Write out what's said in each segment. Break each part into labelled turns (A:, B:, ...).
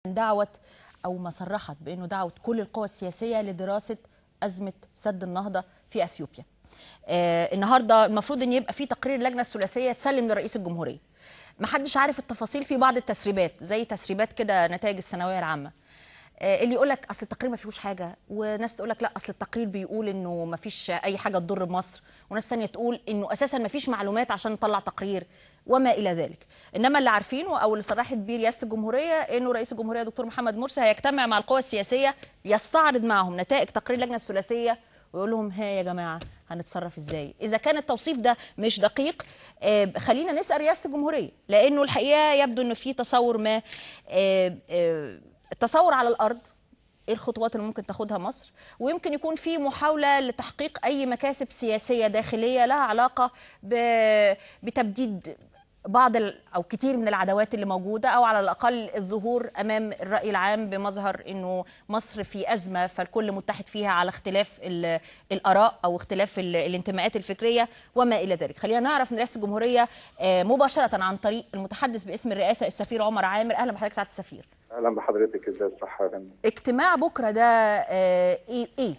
A: دعوت او ما صرحت بانه دعوت كل القوى السياسيه لدراسه ازمه سد النهضه في اثيوبيا. آه النهارده المفروض ان يبقى في تقرير اللجنه الثلاثيه تسلم لرئيس الجمهوريه. ما حدش عارف التفاصيل في بعض التسريبات زي تسريبات كده نتائج الثانويه العامه. آه اللي يقول لك اصل التقرير ما فيهوش حاجه وناس تقول لك لا اصل التقرير بيقول انه ما فيش اي حاجه تضر مصر وناس ثانيه تقول انه اساسا ما فيش معلومات عشان نطلع تقرير وما الى ذلك انما اللي عارفينه او اللي صرحت بيه رئاسه الجمهوريه انه رئيس الجمهوريه دكتور محمد مرسي هيجتمع مع القوى السياسيه يستعرض معهم نتائج تقرير اللجنه الثلاثيه ويقول لهم ها يا جماعه هنتصرف ازاي اذا كان التوصيف ده مش دقيق آه خلينا نسال رئاسه الجمهوريه لانه الحقيقه يبدو انه في تصور ما آه آه التصور على الارض ايه الخطوات اللي ممكن تاخدها مصر ويمكن يكون في محاوله لتحقيق اي مكاسب سياسيه داخليه لها علاقه بتبديد بعض او كتير من العداوات اللي موجوده او على الاقل الظهور امام الراي العام بمظهر انه مصر في ازمه فالكل متحد فيها على اختلاف الاراء او اختلاف الانتماءات الفكريه وما الى ذلك خلينا نعرف من رئاسه الجمهوريه مباشره عن طريق المتحدث باسم الرئاسه السفير عمر عامر اهلا بحضرتك سعاده السفير
B: اهلا بحضرتك ازاي الصحه يا
A: اجتماع بكره ده آه ايه ايه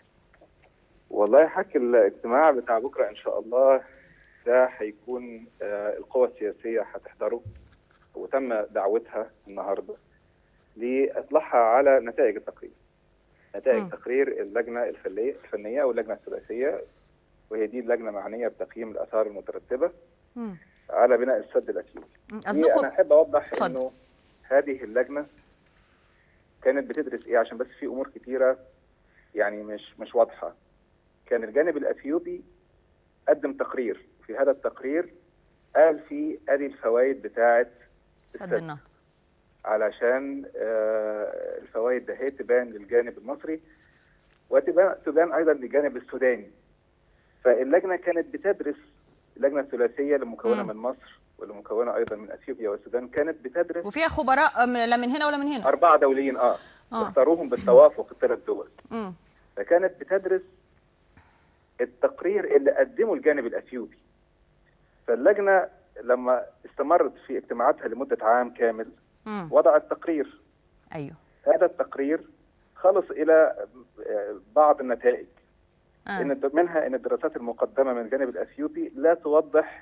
B: والله حكي الاجتماع بتاع بكره ان شاء الله ده هيكون آه القوى السياسيه هتحضره وتم دعوتها النهارده لاطلاعها على نتائج التقرير نتائج م. تقرير اللجنه الفنيه الفنيه او اللجنه الثلاثيه وهي دي اللجنه معنيه بتقييم الاثار المترتبه م. على بناء السد الاثيوبي انا احب اوضح فضل. انه هذه اللجنه كانت بتدرس ايه عشان بس في امور كتيره يعني مش مش واضحه كان الجانب الاثيوبي قدم تقرير في هذا التقرير قال فيه ادي الفوائد بتاعه
A: سد النهضه
B: علشان آه الفوائد ده هي تبان للجانب المصري وتبان تبان ايضا للجانب السوداني فاللجنه كانت بتدرس اللجنه الثلاثيه اللي مكونه من مصر واللي مكونه ايضا من اثيوبيا والسودان كانت بتدرس
A: وفيها خبراء لا من هنا ولا من هنا
B: اربعه دوليين اه, آه. اختاروهم بالتوافق الثلاث دول
A: م.
B: فكانت بتدرس التقرير اللي قدمه الجانب الاثيوبي فاللجنه لما استمرت في اجتماعاتها لمده عام كامل
A: م.
B: وضعت تقرير
A: ايوه
B: هذا التقرير خلص الى بعض النتائج
A: آه.
B: ان منها ان الدراسات المقدمه من الجانب الاثيوبي لا توضح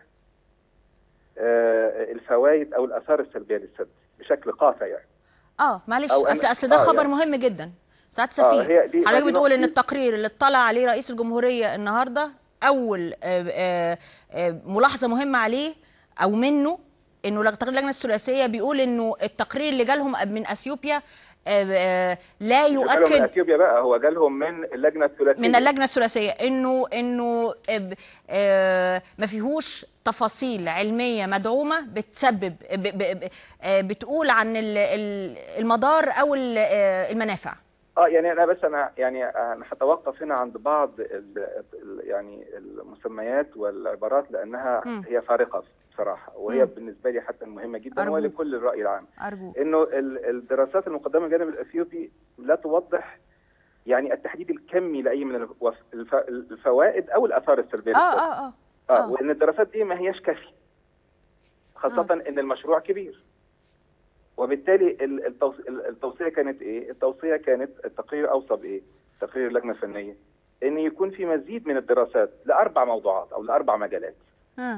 B: آه الفوائد او الاثار السلبيه للسد بشكل قاطع يعني
A: اه معلش اصل اصل ده آه خبر يعني. مهم جدا سعاده السفير
B: آه
A: حضرتك بتقول ان التقرير اللي اطلع عليه رئيس الجمهوريه النهارده اول آآ آآ ملاحظه مهمه عليه او منه انه تقرير اللجنه الثلاثيه بيقول انه التقرير اللي جالهم من اثيوبيا لا يؤكد
B: من اثيوبيا بقى هو جالهم من اللجنه الثلاثيه
A: من اللجنه الثلاثيه انه انه ما فيهوش تفاصيل علميه مدعومه بتسبب بتقول عن المدار او المنافع
B: اه يعني انا بس انا يعني انا هتوقف هنا عند بعض ال يعني المسميات والعبارات لانها
A: م.
B: هي فارقه بصراحه وهي م. بالنسبه لي حتى مهمه جدا ولكل الراي العام
A: أرجوك.
B: انه الدراسات المقدمه من الجانب الاثيوبي لا توضح يعني التحديد الكمي لاي من الفوائد او الاثار السلبيه
A: اه اه اه,
B: آه. وان الدراسات دي ما هياش كافيه خاصه آه. ان المشروع كبير وبالتالي التوصيه كانت ايه؟ التوصيه كانت التقرير اوصى بايه؟ تقرير اللجنه الفنيه ان يكون في مزيد من الدراسات لاربع موضوعات او لاربع مجالات.
A: آه.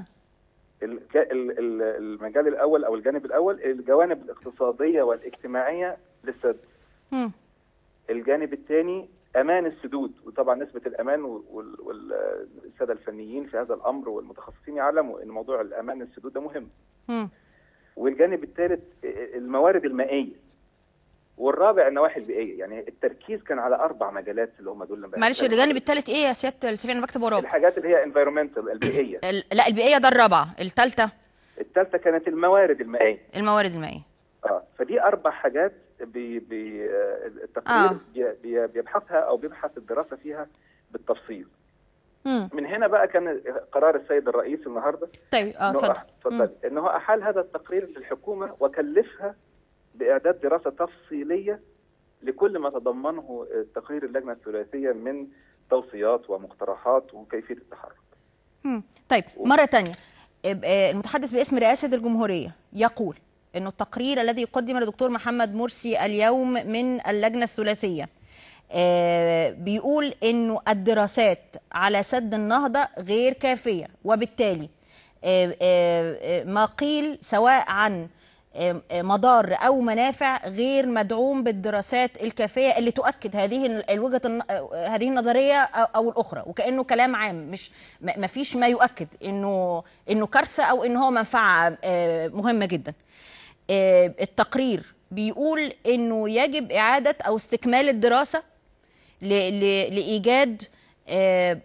B: المجال الاول او الجانب الاول الجوانب الاقتصاديه والاجتماعيه للسد.
A: م.
B: الجانب الثاني امان السدود وطبعا نسبه الامان والساده الفنيين في هذا الامر والمتخصصين يعلموا ان موضوع الامان السدود ده مهم.
A: م.
B: والجانب الثالث الموارد المائيه والرابع النواحي البيئيه يعني التركيز كان على اربع مجالات اللي هم دول
A: معلش الجانب الثالث ايه يا سياده السفير انا بكتب وراك
B: الحاجات اللي هي انفيرمنتال البيئيه
A: لا البيئيه ده الرابعه الثالثه
B: الثالثه كانت الموارد المائيه
A: الموارد المائيه
B: اه فدي اربع حاجات بي بي التقرير
A: آه.
B: بي بيبحثها او بيبحث الدراسه فيها بالتفصيل
A: مم.
B: من هنا بقى كان قرار السيد الرئيس النهارده
A: طيب اه اتفضل
B: اتفضل ان هو احال هذا التقرير للحكومه وكلفها باعداد دراسه تفصيليه لكل ما تضمنه تقرير اللجنه الثلاثيه من توصيات ومقترحات وكيفيه التحرك.
A: مم. طيب مره ثانيه المتحدث باسم رئاسه الجمهوريه يقول انه التقرير الذي قدم لدكتور محمد مرسي اليوم من اللجنه الثلاثيه آه، بيقول انه الدراسات على سد النهضه غير كافيه وبالتالي آه، آه، آه، ما قيل سواء عن آه، آه، مضار او منافع غير مدعوم بالدراسات الكافيه اللي تؤكد هذه ال- الوجهه الن- آه، هذه النظريه او أو الاخرى وكانه كلام عام مش ما فيش ما يؤكد انه انه كارثه او ان هو منفعه آه، مهمه جدا آه، التقرير بيقول انه يجب اعاده او استكمال الدراسه ل- ل- لايجاد آه،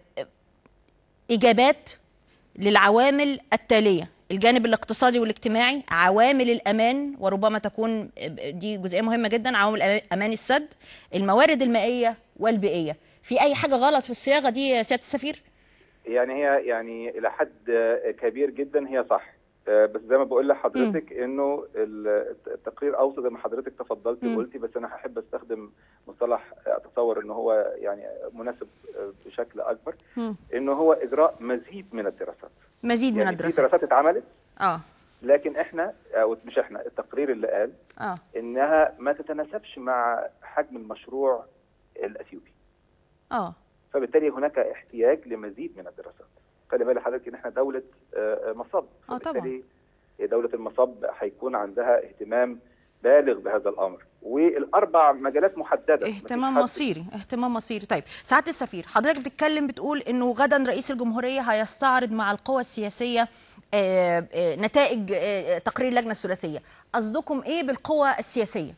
A: اجابات للعوامل التاليه الجانب الاقتصادي والاجتماعي عوامل الامان وربما تكون دي جزئيه مهمه جدا عوامل امان السد الموارد المائيه والبيئيه في اي حاجه غلط في الصياغه دي يا سياده السفير
B: يعني هي يعني الى حد كبير جدا هي صح آه، بس زي ما بقول لحضرتك انه ال- التقرير اوصى زي ما حضرتك تفضلتي
A: مم.
B: وقلتي بس انا هحب استخدم مصطلح اتصور ان هو يعني مناسب آه، بشكل اكبر
A: مم.
B: انه هو اجراء مزيد من الدراسات
A: مزيد من
B: يعني في
A: الدراسات
B: دراسات اتعملت
A: اه
B: لكن احنا او مش احنا التقرير اللي قال
A: اه
B: انها ما تتناسبش مع حجم المشروع الاثيوبي
A: اه
B: فبالتالي هناك احتياج لمزيد من الدراسات خلي بالك حضرتك ان احنا دوله آه، آه، مصب
A: آه، طبعاً.
B: فبالتالي دوله المصب هيكون عندها اهتمام بالغ بهذا الامر والاربع مجالات محدده
A: اهتمام
B: مفيش حد-
A: مصيري اهتمام مصيري طيب سعاده السفير حضرتك بتتكلم بتقول انه غدا رئيس الجمهوريه هيستعرض مع القوى السياسيه آه، آه، نتائج آه، تقرير اللجنه الثلاثيه قصدكم ايه بالقوى السياسيه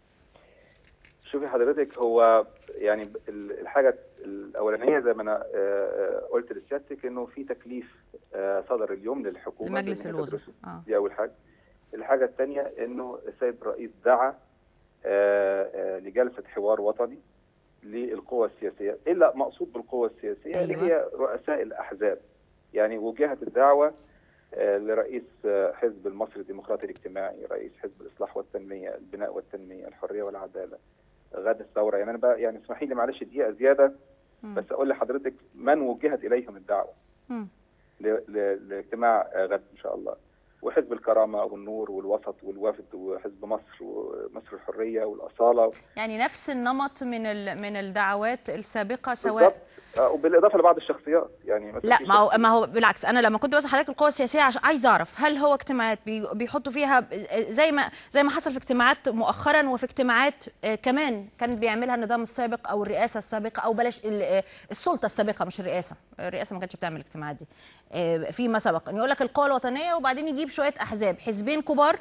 B: شوفي حضرتك هو يعني ب- ال- الحاجه الاولانيه زي ما انا آه، آه، قلت لسيادتك انه في تكليف آه، صدر اليوم للحكومه
A: لمجلس
B: بإن هي
A: الوزراء.
B: تدرسه.
A: آه.
B: دي اول حاجه الحاجه الثانيه انه السيد الرئيس دعا آه، آه، لجلسه حوار وطني للقوى السياسيه الا مقصود بالقوى السياسيه اللي
A: أيوة.
B: هي رؤساء الاحزاب يعني وجهت الدعوه آه، لرئيس آه، حزب المصري الديمقراطي الاجتماعي رئيس حزب الاصلاح والتنميه البناء والتنميه الحريه والعداله غدا الثوره يعني انا بقى يعني اسمحي لي معلش دقيقه زياده
A: مم.
B: بس اقول لحضرتك من وجهت اليهم الدعوه
A: مم.
B: ل- ل- لاجتماع آه، غد ان شاء الله وحزب الكرامه والنور والوسط والوفد وحزب مصر ومصر الحريه والاصاله
A: يعني نفس النمط من ال- من الدعوات السابقه سواء
B: بالضبط. آه، وبالاضافه لبعض الشخصيات يعني مثلا
A: لا
B: في
A: ما هو
B: شخص-
A: ما هو بالعكس انا لما كنت بسال حضرتك القوى السياسيه عشان عايز اعرف هل هو اجتماعات بي- بيحطوا فيها زي ما زي ما حصل في اجتماعات مؤخرا وفي اجتماعات آه، كمان كان بيعملها النظام السابق او الرئاسه السابقه او بلاش ال- آه، السلطه السابقه مش الرئاسه الرئاسه ما كانتش بتعمل الاجتماعات دي آه، فيما سبق ان يقول لك القوى الوطنيه وبعدين يجيب شويه احزاب حزبين كبار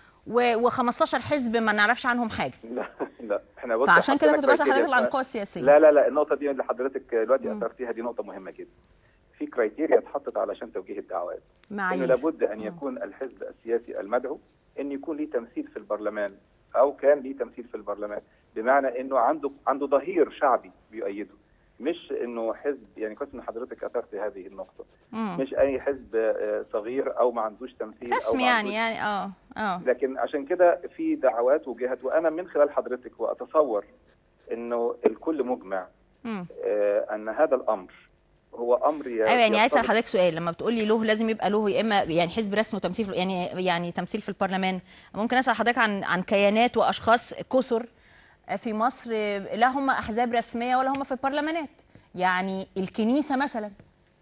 A: و15 حزب ما نعرفش عنهم حاجه
B: لا لا احنا بص
A: فعشان كده
B: حطينا
A: كنت بسال
B: criteria.
A: حضرتك عن القوى السياسيه
B: لا لا لا النقطه دي اللي حضرتك دلوقتي
A: مم.
B: اثرتيها دي نقطه مهمه جدا في كرايتيريا اتحطت علشان توجيه الدعوات انه
A: معايير
B: لابد ان
A: مم.
B: يكون الحزب السياسي المدعو ان يكون ليه تمثيل في البرلمان او كان ليه تمثيل في البرلمان بمعنى انه عنده عنده ظهير شعبي بيؤيده مش انه حزب يعني كويس ان حضرتك اثرت هذه النقطه
A: مم.
B: مش اي حزب آه، صغير او ما عندوش تمثيل او
A: رسمي
B: ما
A: يعني
B: عندوش
A: يعني اه اه
B: لكن عشان كده في دعوات وجهت وانا من خلال حضرتك واتصور انه الكل مجمع
A: مم.
B: آه، ان هذا الامر هو امر ي-
A: ايوه يعني عايز اسال
B: يرتبط-
A: حضرتك سؤال لما بتقولي له لازم يبقى له يا اما يعني حزب رسمي وتمثيل في يعني يعني تمثيل في البرلمان ممكن اسال حضرتك عن عن كيانات واشخاص كثر في مصر لا هم احزاب رسميه ولا هم في البرلمانات يعني الكنيسه مثلا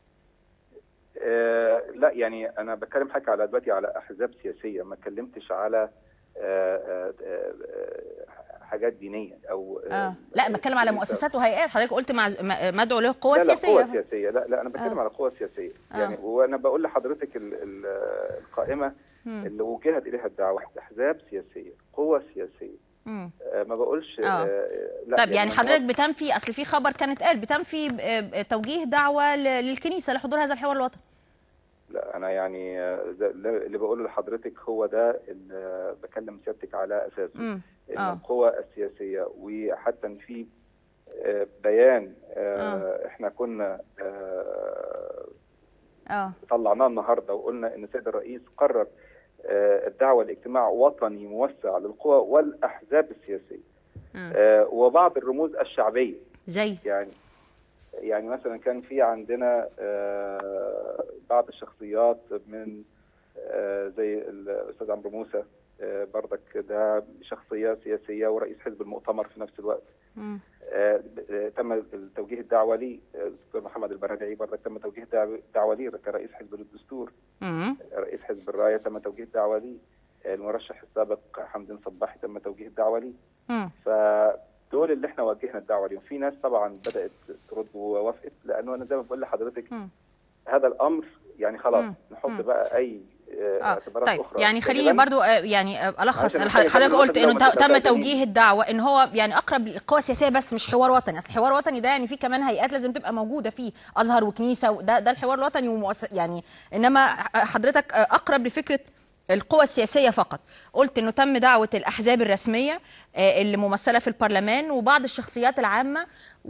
B: آه، لا يعني انا بتكلم حضرتك على دلوقتي على احزاب سياسيه ما اتكلمتش على آه، آه، آه، حاجات دينيه او
A: اه لا بتكلم على مؤسسات وهيئات حضرتك قلت مع م- مدعو له قوى
B: لا لا قوى
A: سياسيه
B: سياسيه لا لا انا بتكلم
A: آه.
B: على قوى سياسيه
A: آه.
B: يعني وانا بقول لحضرتك ال- ال- القائمه
A: مم.
B: اللي وجهت اليها الدعوه احزاب سياسيه قوى سياسيه
A: مم.
B: آه، ما بقولش
A: آه.
B: آه، لا
A: طب يعني
B: ما
A: حضرتك
B: بقولش-
A: بتنفي اصل في خبر كانت قال بتنفي آه، توجيه دعوه ل- للكنيسه لحضور هذا الحوار الوطني
B: لا انا يعني آه، ده- اللي بقوله لحضرتك هو ده اللي بكلم سيادتك على اساسه
A: امم
B: ان
A: آه.
B: القوى السياسيه وحتى ان في آه، بيان آه، احنا كنا آه،
A: اه
B: طلعناه النهارده وقلنا ان السيد الرئيس قرر آه، الدعوه لاجتماع وطني موسع للقوى والاحزاب السياسيه
A: مم.
B: آه، وبعض الرموز الشعبيه
A: زي
B: يعني يعني مثلا كان في عندنا آه، بعض الشخصيات من آه، زي الاستاذ عمرو موسى آه، بردك ده شخصيه سياسيه ورئيس حزب المؤتمر في نفس الوقت
A: مم.
B: آه، آه، تم توجيه الدعوه لي آه، الدكتور محمد البرادعي بردك تم توجيه الدعوة- الدعوه لي كرئيس حزب الدستور
A: مم.
B: رئيس حزب الرايه تم توجيه الدعوه لي آه، المرشح السابق حمدين صباحي تم توجيه الدعوه لي
A: مم.
B: فدول اللي احنا وجهنا الدعوه ليهم في ناس طبعا بدات ترد ووافقت لانه انا زي ما بقول لحضرتك
A: مم.
B: هذا الامر يعني خلاص
A: مم.
B: نحط
A: مم.
B: بقى اي آه،
A: اه
B: اعتبارات
A: طيب
B: اخرى
A: يعني خليني
B: جانباً.
A: برضو آه، يعني آه، الخص
B: عشان
A: أنا
B: نخلي
A: حضرتك
B: الوطن
A: قلت
B: لو
A: انه
B: ما
A: تو- تم
B: تتبادلين.
A: توجيه الدعوه ان هو يعني اقرب للقوى السياسيه بس مش حوار وطني اصل الحوار الوطني ده يعني في كمان هيئات لازم تبقى موجوده فيه ازهر وكنيسه وده ده الحوار الوطني ومؤسس يعني انما حضرتك آه، اقرب لفكره القوى السياسيه فقط قلت انه تم دعوه الاحزاب الرسميه آه، اللي ممثله في البرلمان وبعض الشخصيات العامه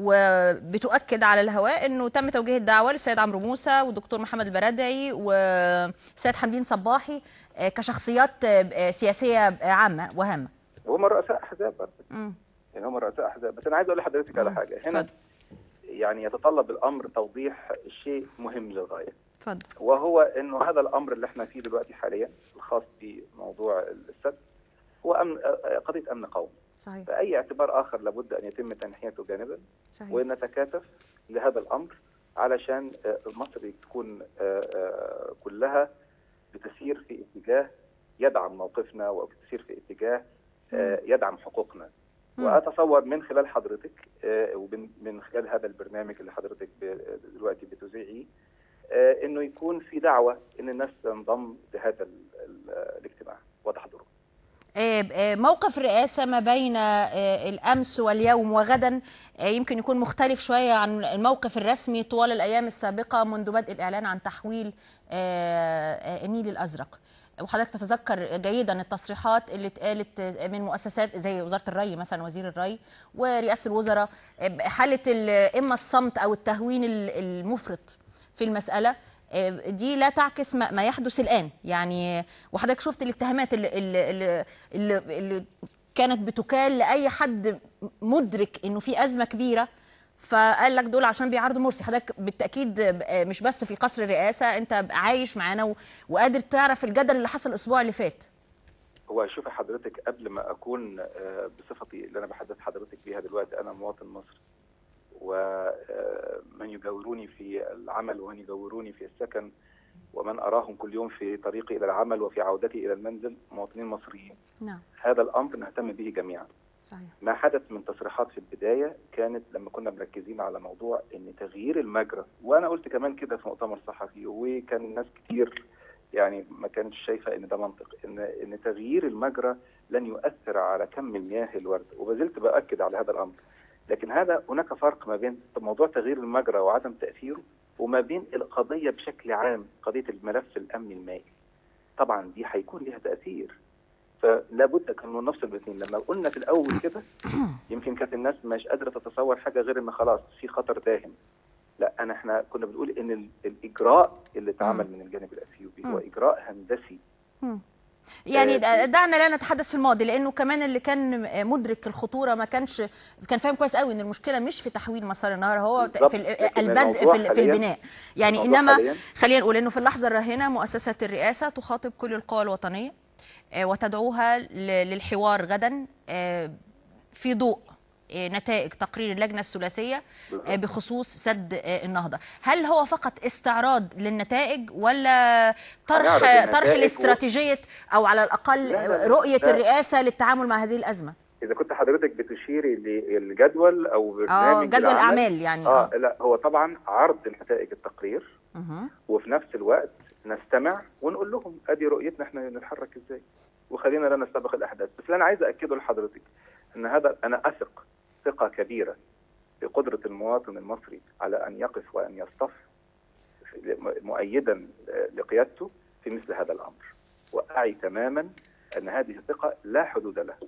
A: وبتؤكد على الهواء انه تم توجيه الدعوه للسيد عمرو موسى والدكتور محمد البرادعي والسيد حمدين صباحي آه، كشخصيات آه، سياسيه آه، عامه وهامه
B: هم رؤساء احزاب برضه
A: مم.
B: يعني هم رؤساء احزاب بس انا عايز اقول لحضرتك على
A: مم.
B: حاجه هنا
A: اتفضل.
B: يعني يتطلب الامر توضيح شيء مهم للغايه
A: اتفضل
B: وهو انه هذا الامر اللي احنا فيه دلوقتي حاليا الخاص بموضوع السد هو امن آه، قضيه امن قومي
A: صحيح
B: فاي اعتبار اخر لابد ان يتم تنحيته جانبا
A: صحيح
B: ونتكاتف لهذا الامر علشان آه، مصر تكون آه، آه، كلها بتسير في اتجاه يدعم موقفنا وبتسير في اتجاه آه، يدعم حقوقنا
A: مم.
B: واتصور من خلال حضرتك آه، ومن من خلال هذا البرنامج اللي حضرتك ب- دلوقتي بتذيعيه آه، انه يكون في دعوه ان الناس تنضم لهذا ال- ال- الاجتماع وتحضره
A: آه، آه، موقف الرئاسة ما بين آه، الأمس واليوم وغدا آه، يمكن يكون مختلف شوية عن الموقف الرسمي طوال الأيام السابقة منذ بدء الإعلان عن تحويل آه، آه، النيل الأزرق وحضرتك تتذكر جيدا التصريحات اللي اتقالت من مؤسسات زي وزارة الري مثلا وزير الري ورئاسة الوزراء آه، حالة ال- إما الصمت أو التهوين ال- المفرط في المسألة آه، دي لا تعكس ما ما يحدث الآن يعني وحضرتك شفت الاتهامات اللي, اللي, اللي, اللي, اللي كانت بتكال لأي حد مدرك إنه في أزمة كبيرة فقال لك دول عشان بيعارضوا مرسي حضرتك بالتأكيد آه، مش بس في قصر الرئاسة أنت عايش معانا و- وقادر تعرف الجدل اللي حصل الأسبوع اللي فات
B: هو شوفي حضرتك قبل ما اكون آه، بصفتي اللي انا بحدث حضرتك بيها دلوقتي انا مواطن مصري ومن يجاوروني في العمل ومن يجاوروني في السكن ومن اراهم كل يوم في طريقي الى العمل وفي عودتي الى المنزل مواطنين مصريين
A: نعم
B: هذا الامر نهتم به جميعا
A: صحيح
B: ما حدث من تصريحات في البدايه كانت لما كنا مركزين على موضوع ان تغيير المجرى وانا قلت كمان كده في مؤتمر صحفي وكان ناس كتير يعني ما كانتش شايفه ان ده منطق ان ان تغيير المجرى لن يؤثر على كم المياه الورد وبزلت باكد على هذا الامر لكن هذا هناك فرق ما بين موضوع تغيير المجرى وعدم تاثيره وما بين القضيه بشكل عام قضيه الملف الامني المائي طبعا دي هيكون لها تاثير فلا بد كان نفصل بالاثنين لما قلنا في الاول كده يمكن كانت الناس مش قادره تتصور حاجه غير ان خلاص في خطر داهم لا انا احنا كنا بنقول ان ال- الاجراء اللي اتعمل من الجانب الاثيوبي هو
A: مم.
B: اجراء هندسي
A: مم. يعني
B: آه،
A: د- دعنا لا نتحدث في الماضي لانه كمان اللي كان مدرك الخطوره ما كانش كان فاهم كويس قوي ان المشكله مش في تحويل مسار النهر هو
B: بالظبط.
A: في ال-
B: لكن
A: البدء
B: الموضوع
A: في, ال- في
B: حالياً-
A: البناء يعني
B: الموضوع
A: انما
B: حالياً
A: خلينا نقول انه في اللحظه الراهنه مؤسسه الرئاسه تخاطب كل القوى الوطنيه آه، وتدعوها ل- للحوار غدا آه، في ضوء آه، نتائج تقرير اللجنه الثلاثيه
B: بالظبط.
A: آه، بخصوص سد آه، النهضه هل هو فقط استعراض للنتائج ولا طرح
B: هنعرض
A: طرح
B: النتائج و-
A: الاستراتيجيه او على الاقل
B: لا، لا، لا،
A: رؤيه
B: لا.
A: الرئاسه للتعامل مع هذه الازمه
B: اذا كنت حضرتك بتشيري للجدول او برنامج
A: اه جدول
B: العمل،
A: اعمال يعني
B: اه لا هو طبعا عرض نتائج التقرير
A: مهم.
B: وفي نفس الوقت نستمع ونقول لهم ادي رؤيتنا احنا نتحرك ازاي وخلينا لا نستبق الاحداث بس اللي انا عايز اكده لحضرتك ان هذا انا اثق ثقه كبيره بقدره المواطن المصري على ان يقف وان يصطف في- مؤيدا لقيادته في مثل هذا الامر واعي تماما ان هذه الثقه لا حدود لها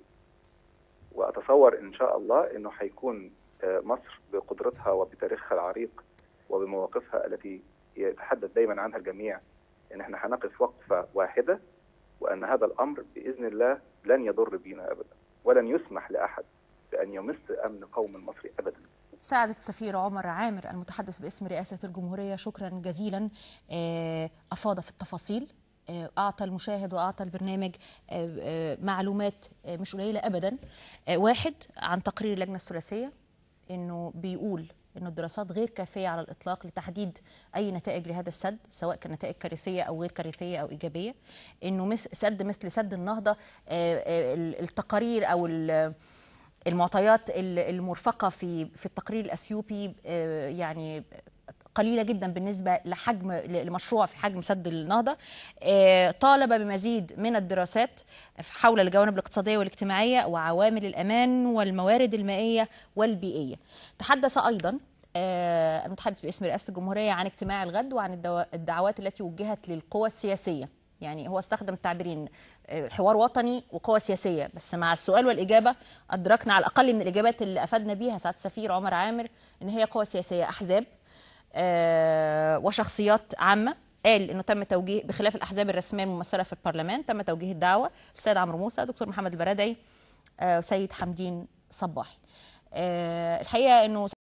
B: واتصور ان شاء الله انه حيكون آه، مصر بقدرتها وبتاريخها العريق وبمواقفها التي يتحدث دايما عنها الجميع ان احنا هنقف وقفه واحده وان هذا الامر باذن الله لن يضر بنا ابدا ولن يسمح لاحد بان يمس امن قوم المصري ابدا
A: سعادة السفير عمر عامر المتحدث باسم رئاسة الجمهورية شكرا جزيلا آه، أفاض في التفاصيل آه، اعطى المشاهد واعطى البرنامج آه، آه، معلومات آه، مش قليله ابدا آه، واحد عن تقرير اللجنه الثلاثيه انه بيقول انه الدراسات غير كافيه على الاطلاق لتحديد اي نتائج لهذا السد سواء كان نتائج كارثيه او غير كارثيه او ايجابيه انه مثل سد مثل سد النهضه آه، آه، التقارير او ال- المعطيات ال- المرفقه في في التقرير الاثيوبي آه، يعني قليله جدا بالنسبه لحجم لمشروع في حجم سد النهضه آه، طالب بمزيد من الدراسات حول الجوانب الاقتصاديه والاجتماعيه وعوامل الامان والموارد المائيه والبيئيه تحدث ايضا آه، المتحدث باسم رئاسه الجمهوريه عن اجتماع الغد وعن الدوا- الدعوات التي وجهت للقوى السياسيه يعني هو استخدم التعبيرين آه، حوار وطني وقوى سياسيه بس مع السؤال والاجابه ادركنا على الاقل من الاجابات اللي افادنا بيها سعاده السفير عمر عامر ان هي قوى سياسيه احزاب آه، وشخصيات عامه قال انه تم توجيه بخلاف الاحزاب الرسميه الممثله في البرلمان تم توجيه الدعوه للسيد عمرو موسى دكتور محمد البرادعي آه، وسيد حمدين صباحي آه، الحقيقه انه